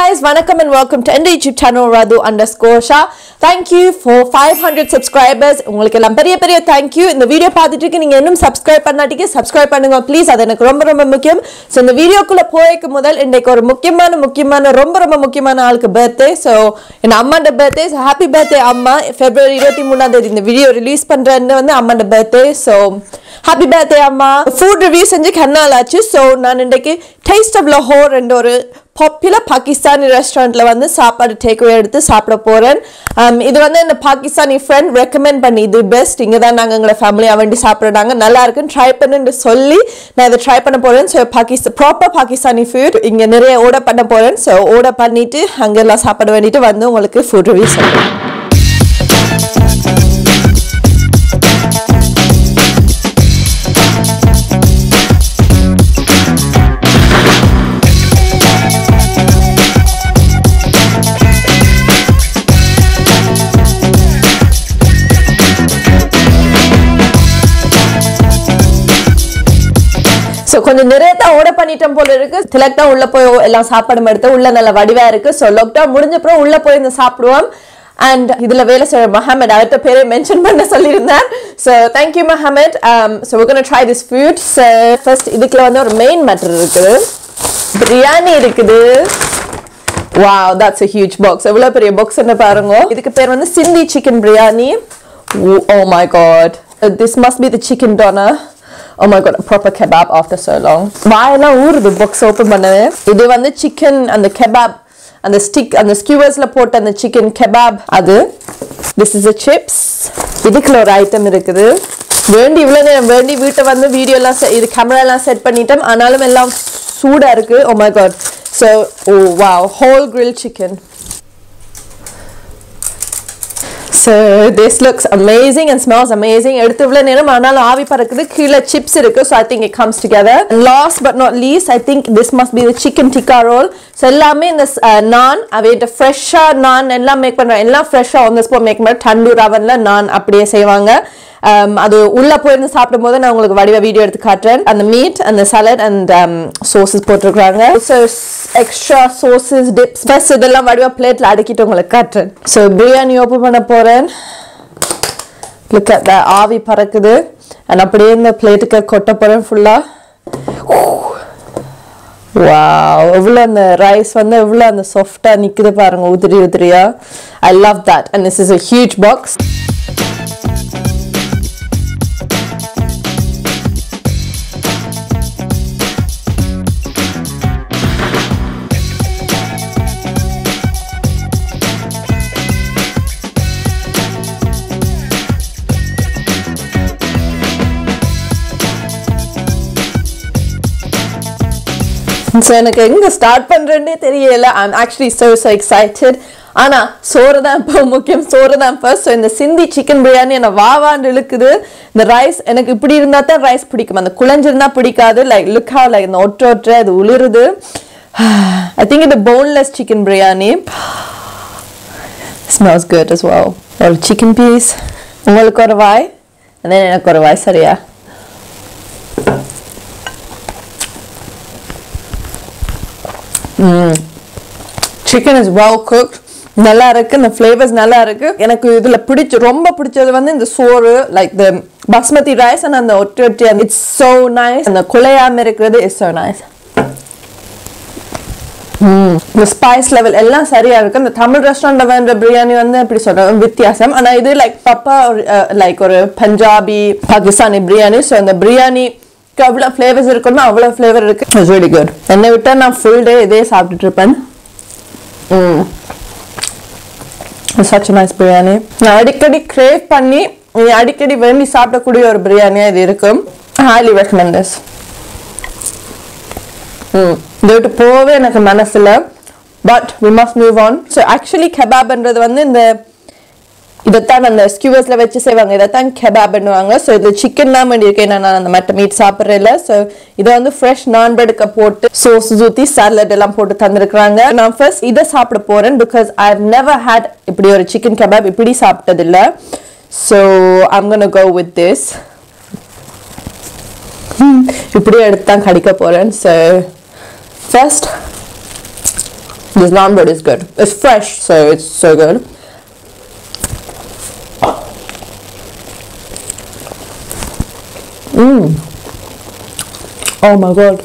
guys, vanakkam and welcome to Ender YouTube channel Radu underscore Shah. Thank you for 500 subscribers. உங்களுக்கு எல்லாம் பெரிய பெரிய thank you. இந்த video பார்த்துட்டு இருக்கு நீங்க இன்னும் subscribe பண்ணாட்டிக்கு subscribe பண்ணுங்க ப்ளீஸ் அது எனக்கு ரொம்ப ரொம்ப முக்கியம் ஸோ இந்த வீடியோக்குள்ள போய்க்கு முதல் இன்றைக்கு ஒரு முக்கியமான முக்கியமான ரொம்ப ரொம்ப முக்கியமான ஆளுக்கு பர்த்டே ஸோ என் அம்மாண்ட பர்த்டே ஸோ ஹாப்பி பர்த்டே அம்மா ஃபெப்ரவரி இருபத்தி மூணாம் தேதி இந்த வீடியோ ரிலீஸ் பண்றேன்னு வந்து அம்மாண்ட பர்த்டே ஸோ ஹாப்பி பர்த்டே அம்மா ஃபுட் ரிவ்யூ செஞ்சு கண்ணால் ஆச்சு ஸோ நான் இன்றைக்கு டேஸ்ட் ஆஃப் லஹோர் என்ற ஒரு பாப்புலர் பாகிஸ்தானி ரெஸ்டாரண்ட்ல வந்து சாப்பாடு டேக்அவே எடுத்து சாப்பிட போறேன் Um, இது வந்து இந்த பாகிஸ்தானி ஃப்ரெண்ட் ரெக்கமெண்ட் பண்ணி இது பெஸ்ட் இங்கே தான் நாங்கள் எங்களை ஃபேமிலியாக வேண்டி சாப்பிட்றாங்க நல்லா இருக்குன்னு ட்ரை பண்ணுன்னு சொல்லி நான் இதை ட்ரை பண்ண போறேன் so Pakistan proper Pakistani food இங்கே நிறைய ஆர்டர் பண்ண போறேன் ஸோ ஆர்டர் பண்ணிட்டு அங்கெல்லாம் சாப்பிட வேண்டிட்டு வந்து உங்களுக்கு ஃபுட் ரிவ்யூ சொல்றேன் ஸோ கொஞ்சம் நிறைய தான் ஆர்டர் பண்ணிட்டோம் போல இருக்கு சிலக்டா உள்ள போய் எல்லாம் சாப்பாடு எடுத்து உள்ள நல்ல வடிவா இருக்கு ஸோ லாக்டவுன் முடிஞ்ச அப்புறம் உள்ள போய் இந்த சாப்பிடுவோம் அண்ட் இதுல வேலை செய்யற மஹமத் அவர்கிட்ட பேரை மென்ஷன் பண்ண சொல்லியிருந்தேன் so thank you Mohamed so we're try this food so first இதுக்குள்ள வந்து ஒரு மெயின் மேட்டர் இருக்குது பிரியாணி இருக்குது wow that's a huge box எவ்வளோ பெரிய பாக்ஸ் என்ன பாருங்க இதுக்கு பேர் வந்து Sindhi chicken biryani oh my god this must be the chicken doner Oh my god, a proper kebab after so long. வாயெல்லாம் ஊறுது பாக்ஸ் ஓப்பன் பண்ணவே இது வந்து சிக்கன் அந்த கெபாப் அந்த ஸ்டிக் அந்த ஸ்கியூவர்ஸ்ல போட்ட அந்த சிக்கன் கெபாப் அது திஸ் இஸ் a சிப்ஸ் இதுக்குள்ள ஒரு ஐட்டம் இருக்குது வேண்டி இவ்வளோ நேரம் வேண்டி வீட்டை வந்து வீடியோ எல்லாம் se- இது கேமரா எல்லாம் செட் பண்ணிட்டோம் ஆனாலும் எல்லாம் சூடா இருக்கு oh my god so oh wow whole grill chicken So this looks amazing and smells amazing. எடுத்து இவ்வளவு நேரம் ஆனாலும் ஆவி பறக்குது கீழே சிப்ஸ் இருக்கு so I think it comes together. And last but not least, I think this must be the chicken tikka roll. So எல்லாமே இந்த நான் அவையிட்ட ஃப்ரெஷ்ஷாக நான் எல்லாம் மேக் பண்றாங்க எல்லாம் ஃப்ரெஷ்ஷாக on the spot மேக் பண்ண தண்டூர் அவன்ல நான் அப்படியே செய்வாங்க Um, அது உள்ள போயிருந்து சாப்பிடும் போது நான் உங்களுக்கு வடிவ வீடியோ எடுத்து காட்டுறேன் அந்த மீட் அந்த சலட் அண்ட் சோசஸ் போட்டிருக்காங்க so extra sauces dips first இதெல்லாம் வடிவ பிளேட்ல அடுக்கிட்டு உங்களுக்கு காட்டுறேன் ஸோ பிரியாணி ஓப்பன் பண்ண போறேன் லுக் அட் ஆவி பறக்குது அண்ட் அப்படியே இந்த பிளேட்டுக்கு கொட்ட போறேன் ஃபுல்லா வாவ் எவ்வளோ அந்த ரைஸ் வந்து எவ்வளோ அந்த சாஃப்டாக நிற்குது பாருங்க உதிரி உதிரியா I love that and this is a huge box so எனக்கு எங்க ஸ்டார்ட் பண்றேன்னே தெரியல I'm actually so so excited ஆனா சோறு தான் இப்போ முக்கியம் சோறு தான் ஃபர்ஸ்ட் ஸோ இந்த சிந்தி சிக்கன் பிரியாணி என்ன வாவாண்டு இழுக்குது இந்த ரைஸ் எனக்கு இப்படி இருந்தா தான் ரைஸ் பிடிக்கும் அந்த குழஞ்சிருந்தா பிடிக்காது லைக் லுக் ஹவ் லைக் இந்த ஒற்ற ஒற்ற அது உளிருது ஐ திங்க் இது boneless chicken biryani smells good as well ஒரு சிக்கன் பீஸ் உங்களுக்கு ஒரு வாய் and then எனக்கு ஒரு வாய் சரியா சிக்கன் இஸ் well cooked நல்லா இருக்கு இந்த ஃப்ளேவர்ஸ் நல்லா இருக்கு எனக்கு இதுல பிடிச்ச ரொம்ப பிடிச்சது வந்து இந்த சோறு like the basmati rice and அந்த ஒட்டி ஒட்டி அந்த இட்ஸ் so நைஸ் அந்த குலையாம இருக்கிறது இட்ஸ் so நைஸ் இந்த ஸ்பைஸ் லெவல் எல்லாம் சரியா இருக்கு இந்த தமிழ் ரெஸ்டாரண்ட்ல வேண்ட பிரியாணி வந்து எப்படி சொல்றேன் வித்தியாசம் ஆனா இது லைக் பப்பா லைக் ஒரு பஞ்சாபி பாகிஸ்தானி பிரியாணி ஸோ இந்த பிரியாணி எவ்வளோ ஃப்ளேவர்ஸ் இருக்குமோ அவ்வளோ ஃப்ளேவர் இருக்கு இட்ஸ் வெரி குட் என்னை விட்டா நான் ஃபுல் டே இதே சாப்பிட்டுட்டு இருப்பேன் சச் நைஸ் பிரியாணி நான் அடிக்கடி கிரேவ் பண்ணி நீ அடிக்கடி வேண்டி சாப்பிடக்கூடிய ஒரு பிரியாணியா இது இருக்கும் ஹைலி ரெக்கமெண்ட் திஸ் ம் இதை விட்டு போகவே எனக்கு மனசில் but we must move on so actually கெபாப்ன்றது வந்து இந்த இதைத்தான் அந்த ஸ்கியூவர்ஸில் வச்சு செய்வாங்க இதைத்தான் கெபாப் பண்ணுவாங்க ஸோ இது சிக்கன் தான் வேண்டியிருக்கேன் நான் அந்த மட்ட மீட் சாப்பிட்றதில்ல ஸோ இதை வந்து ஃப்ரெஷ் நான் பிரெடுக்க போட்டு சோஸ் ஊற்றி சாலட் எல்லாம் போட்டு தந்திருக்கிறாங்க நான் ஃபர்ஸ்ட் இதை சாப்பிட போகிறேன் because I have never had இப்படி ஒரு சிக்கன் கெபாப் இப்படி சாப்பிட்டதில்ல so I'm gonna go with this இப்படியே எடுத்து தான் கடிக்க போகிறேன் so first This naan bread is good. It's fresh, so it's so good. Oh my god.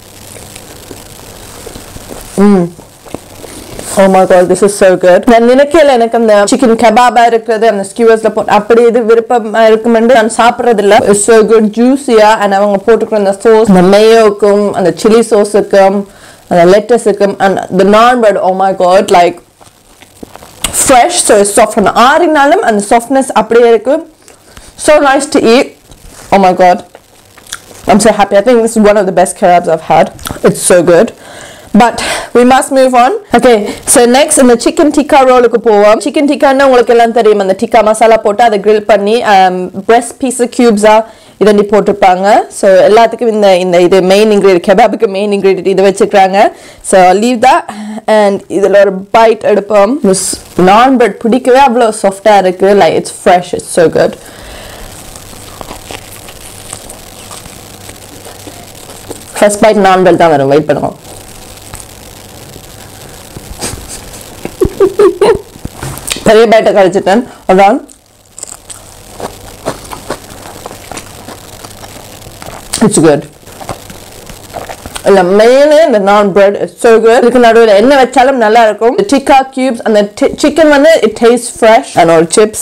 Mm. Oh my god, this is so good. நான் நினைக்கல எனக்கு அந்த சிக்கன் கபாபா இருக்கிறது அந்த ஸ்கியூவர்ஸ்ல போட்டு அப்படி இது விருப்பமா இருக்குமென்று நான் சாப்பிட்றது இல்ல இட்ஸ் so good ஜூஸியா அண்ட் அவங்க போட்டுக்கிற அந்த சோஸ் அந்த மேயோக்கும் அந்த சில்லி சோஸுக்கும் அந்த லெட்டஸுக்கும் and the naan bread oh my god like fresh so it's soft அந்த ஆறினாலும் அந்த softness அப்படியே இருக்கு so nice to eat oh my god I'm so happy. I think this is one of the best kebabs I've had. It's so good. But we must move on. Okay, so next இந்த chicken tikka ரோலுக்கு போவோம் chicken tikkaன்னா உங்களுக்கு எல்லாம் தெரியும் அந்த tikka masala போட்டு அதை grill பண்ணி breast piece cubes-ஆ இதண்டி போட்டிருப்பாங்க ஸோ எல்லாத்துக்கும் இந்த இந்த இது மெயின் இன்க்ரீடியன்ட் கெபாபுக்கு மெயின் இன்க்ரீடியன்ட் இதை வச்சுக்கிறாங்க ஸோ லீவ் தான் அண்ட் இதில் ஒரு பைட் எடுப்போம் நான் பிரெட் பிடிக்கவே அவ்வளோ சாஃப்டாக இருக்குது like it's fresh it's so good first bite நான் பெல் தான் வரும் வெயிட் பண்ணுவோம் பெரிய பைட்டை கழிச்சிட்டேன் அதான் இட்ஸ் குட் இல்ல மெயினே இந்த நான் பிரெட் so good இதுக்கு நடுவில் என்ன வச்சாலும் நல்லா இருக்கும் டிக்கா கியூப்ஸ் அந்த சிக்கன் வந்து இட் டேஸ்ட் ஃப்ரெஷ் அண்ட் ஒரு chips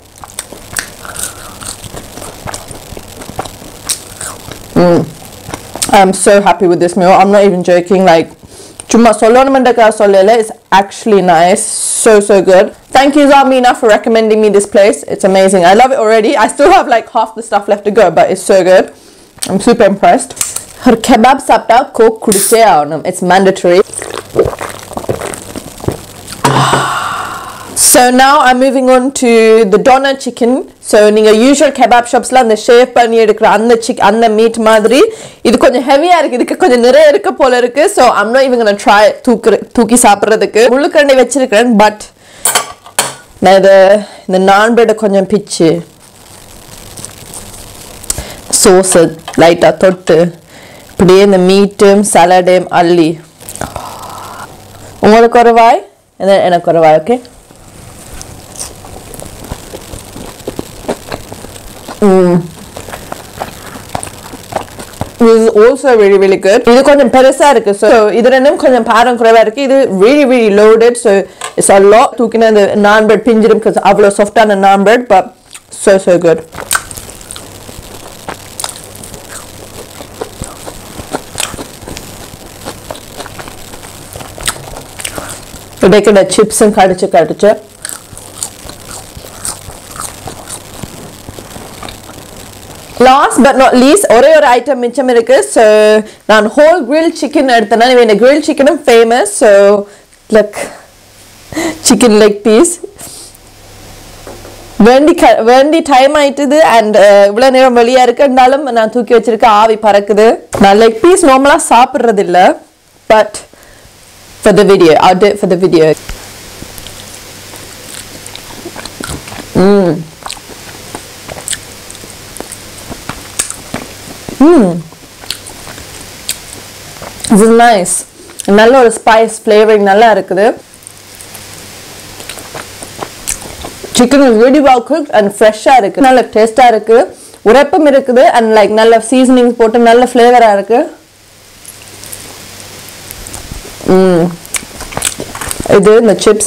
I'm so happy with this meal. I'm not even joking. Like, சும்மா சொல்லணுமென்றக்காக சொல்லல it's actually nice. So, so good. Thank you, Zarmina, for recommending me this place. It's amazing. I love it already. I still have like half the stuff left to go, but it's so good. I'm super impressed. ஒரு kebab சாப்பிட்டா coke குடிச்சே ஆகணும் it's mandatory So now I'm moving on to the doner chicken. So நீங்க usual kebab ஷாப்ஸ்ல அந்த shave பண்ணி எடுக்கிற அந்த சிக் அந்த மீட் மாதிரி இது கொஞ்சம் ஹெவியா இருக்கு இதுக்கு கொஞ்சம் நிறைய இருக்க போல இருக்கு so I'm not even gonna try தூக்கு தூக்கி சாப்பிட்றதுக்கு முள்ளுக்கரண்டி வச்சிருக்கிறேன் பட் நான் இதை இந்த நான் பிரெட்டை கொஞ்சம் பிச்சு சோஸை லைட்டாக தொட்டு இப்படியே இந்த மீட்டும் சலடையும் அள்ளி உங்களுக்கு ஒரு வாய் எனக்கு ஒரு வாய் okay This is also really really good. இது கொஞ்சம் பெருசா இருக்கு ஸோ இது ரெண்டும் கொஞ்சம் பாரம் குறைவா இருக்கு இது really really loaded so it's a lot தூக்கின இந்த நான் பிரெட் பிஞ்சிடும் because அவ்வளோ சாஃப்டான naan bread but so so good. இடைக்கிட சிப்ஸும் கடிச்சு கடிச்சு லாஸ்ட் பட் நாட் லீஸ்ட் ஒரே ஒரு ஐட்டம் மிச்சம் இருக்கு ஸோ நான் ஹோல் கிரில் சிக்கன் எடுத்தேன்னா இந்த கிரில் சிக்கனும் ஃபேமஸ் ஸோ லக் சிக்கன் லெக் பீஸ் வேண்டி க வேண்டி டைம் ஆயிட்டுது அண்ட் இவ்வளோ நேரம் வெளியாக இருக்குன்னாலும் நான் தூக்கி வச்சிருக்கேன் ஆவி பறக்குது நான் லெக் பீஸ் நார்மலாக சாப்பிட்றது இல்லை but for the video. I'll do it for the video. Mmm. Mmm. This is nice. நல்ல ஒரு ஸ்பைஸ் ஃப்ளேவரிங் நல்லா இருக்குது chicken is very well cook and ஃப்ரெஷ்ஷாக இருக்குது நல்ல டேஸ்ட்டாக இருக்குது உரைப்பும் இருக்குது அண்ட் லைக் நல்ல சீசனிங் போட்டு நல்ல ஃப்ளேவராக இருக்குது இது இந்த சிப்ஸ்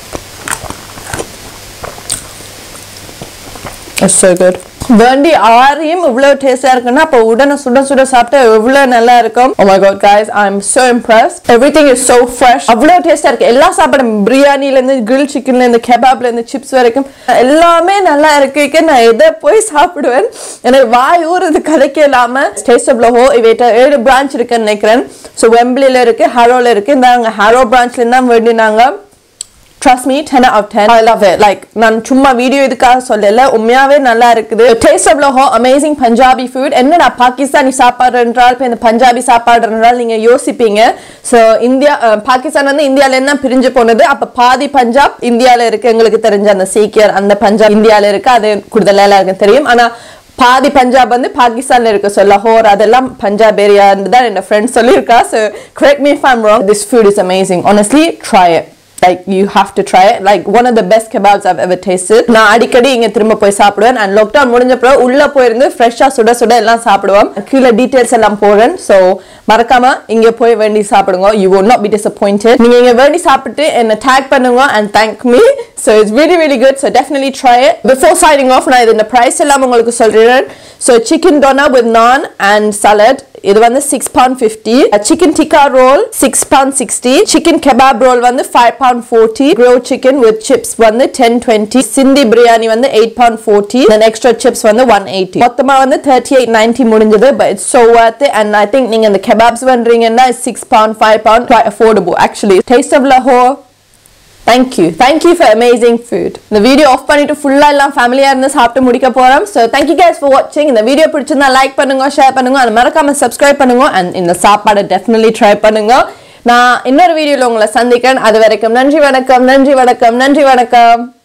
இட்ஸ் so good வேண்டி ஆரியும் இவ்வளோ டேஸ்டாக இருக்குன்னா அப்போ உடனே சுட சுட சாப்பிட்டா எவ்வளோ நல்லா இருக்கும் oh my god guys I'm so impressed everything is so fresh அவ்வளோ டேஸ்டாக இருக்கு எல்லா சாப்பாடும் பிரியாணிலேருந்து கிரில் சிக்கன்லேருந்து கெபாப்லேருந்து சிப்ஸ் வரைக்கும் எல்லாமே நல்லா இருக்கு நான் எதை போய் சாப்பிடுவேன் எனக்கு வாய் ஊறுது கதைக்க இல்லாமல் டேஸ்ட் ஆஃப் லஹோ இவைட்ட ஏழு பிரான்ச் இருக்குன்னு நினைக்கிறேன் ஸோ வெம்பிளியில் இருக்கு ஹாரோவில் இருக்கு இந்த ஹாரோ பிரான்ச்லேருந்து தான் வேண்டினாங்க trust me ten out ten I love it like நான் சும்மா வீடியோ இதுக்காக சொல்லல உண்மையாவே நல்லா இருக்குது taste of Lahore amazing Punjabi food என்னடா பாகிஸ்தானி சாப்பாடு என்றால் இப்போ இந்த பஞ்சாபி சாப்பாடு என்றால் நீங்க யோசிப்பீங்க ஸோ இந்தியா அஹ், பாகிஸ்தான் வந்து இந்தியால என்ன பிரிஞ்சு போனது அப்ப பாதி பஞ்சாப் இந்தியால இருக்கு எங்களுக்கு தெரிஞ்ச அந்த சீக்கியர் அந்த பஞ்சாப் இந்தியால இருக்கு அது கூடுதலா எல்லாருக்கும் தெரியும் ஆனா பாதி பஞ்சாப் வந்து பாகிஸ்தான்ல இருக்கு ஸோ லஹோர் அதெல்லாம் பஞ்சாப் ஏரியான்னு தான் என் ஃப்ரெண்ட் சொல்லியிருக்கா so correct me if I'm wrong this food is amazing honestly try it like you have to try it like one of the best kebabs I've ever tasted நான் அடிக்கடி இங்க திரும்ப போய் சாப்பிடுவேன் அண்ட் லாக்டவுன் முடிஞ்சப்பறம் உள்ள போயிருந்து ஃப்ரெஷ்ஷா சுட சுட எல்லாம் சாப்பிடுவோம் கீழே டீடைல்ஸ் எல்லாம் போடுறேன் ஸோ மறக்காம இங்க போய் வேண்டி சாப்பிடுங்க you will not be disappointed நீங்க இங்க வேண்டி சாப்பிட்டு என்ன டேக் பண்ணுங்க and thank me so it's really really good so definitely try it before signing off நான் இது இந்த price எல்லாம் உங்களுக்கு சொல்றேன் so chicken doner with naan and salad இது வந்து six pound fifty chicken tikka roll six pound sixty chicken kebab roll வந்து five pound forty க்ரோ சிக்கன் வித் சிப்ஸ் வந்து டென் டுவெண்ட்டி சிந்தி பிரியாணி வந்து eight pound forty then extra chips வந்து one eighty மொத்தமா வந்து thirty eight ninety முடிஞ்சது but it's so worth and I think நீங்க இந்த கெபாப்ஸ் பண்றீங்கன்னா six pound five pound affordable actually taste of Lahore thank you thank you for amazing food இந்த video off பண்ணிட்டு ஃபுல்லா எல்லாம் ஃபேமிலியா இருந்து சாப்பிட்டு முடிக்க போறோம் so thank you guys for வாட்சிங் இந்த வீடியோ பிடிச்சிருந்தா லைக் பண்ணுங்க ஷேர் பண்ணுங்க அது மறக்காம சப்ஸ்கிரைப் பண்ணுங்க அண்ட் இந்த சாப்பாடை டெஃபினெட்லி ட்ரை பண்ணுங்க நான் இன்னொரு வீடியோல உங்களை சந்திக்கிறேன் அது வரைக்கும் நன்றி வணக்கம் நன்றி வணக்கம் நன்றி வணக்கம்